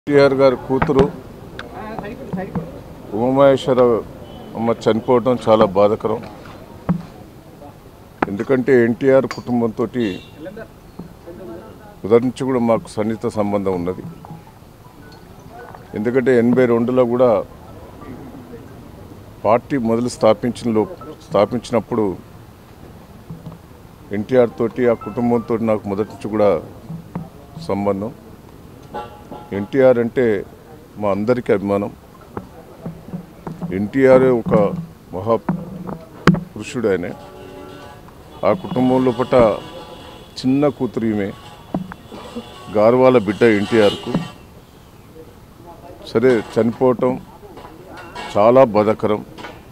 ఎన్టీఆర్ గారి కూతురు ఉమామహేశ్వర అమ్మ చనిపోవడం చాలా బాధాకరం ఎందుకంటే ఎన్టీఆర్ కుటుంబంతో మొదటి నుంచి కూడా మాకు సన్నిహిత సంబంధం ఉన్నది ఎందుకంటే ఎనభై రెండులో కూడా పార్టీ మొదలు స్థాపించిన లో స్థాపించినప్పుడు ఎన్టీఆర్ తోటి ఆ కుటుంబంతో నాకు మొదటి నుంచి కూడా సంబంధం ఎన్టీఆర్ అంటే మా అందరికీ అభిమానం ఎన్టీఆర్ ఒక మహా పురుషుడు ఆయన ఆ కుటుంబంలో పట చిన్న కూతురు ఈమె గార్వాల బిడ్డ ఎన్టీఆర్కు సరే చనిపోవటం చాలా బాధాకరం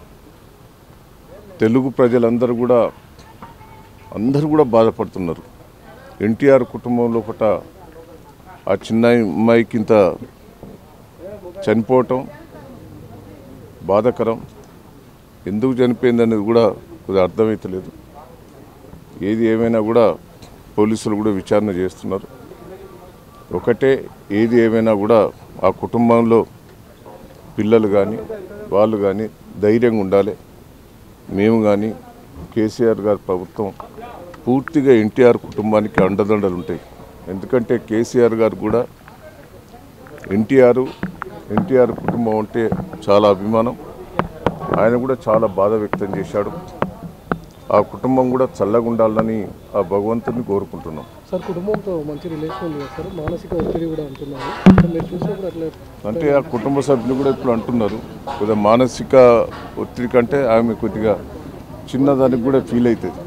తెలుగు ప్రజలందరూ కూడా అందరూ కూడా బాధపడుతున్నారు ఎన్టీఆర్ కుటుంబంలో పట ఆ చిన్న అమ్మాయికి ఇంత చనిపోవటం బాధాకరం ఎందుకు చనిపోయింది అనేది కూడా కొద్దిగా అర్థమవుతలేదు ఏది ఏమైనా కూడా పోలీసులు కూడా విచారణ చేస్తున్నారు ఒకటే ఏది ఏమైనా కూడా ఆ కుటుంబంలో పిల్లలు కానీ వాళ్ళు కానీ ధైర్యంగా ఉండాలి మేము కానీ కేసీఆర్ గారి ప్రభుత్వం పూర్తిగా ఎన్టీఆర్ కుటుంబానికి అండదండలు ఉంటాయి ఎందుకంటే కేసీఆర్ గారు కూడా ఎన్టీఆర్ ఎన్టీఆర్ కుటుంబం అంటే చాలా అభిమానం ఆయన కూడా చాలా బాధ వ్యక్తం చేశాడు ఆ కుటుంబం కూడా చల్లగా ఉండాలని ఆ భగవంతుని కోరుకుంటున్నాం సార్ కుటుంబంతో మంచి రిలేషన్ ఉంది కదా సార్ మానసిక ఒత్తిడి కూడా అంటున్నారు సో మీరు చూసినప్పుడు అట్లా అంటే ఆ కుటుంబ సభ్యులు కూడా ఇప్పుడు అంటున్నారు కొద్దిగా మానసిక ఒత్తిడి కంటే ఆమె కొద్దిగా చిన్నదానికి కూడా ఫీల్ అవుతుంది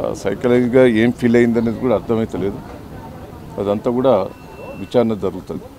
సైకలాజిగా ఏం ఫీల్ అయింది అనేది కూడా అర్థమవుతలేదు అదంతా కూడా విచారణ జరుగుతుంది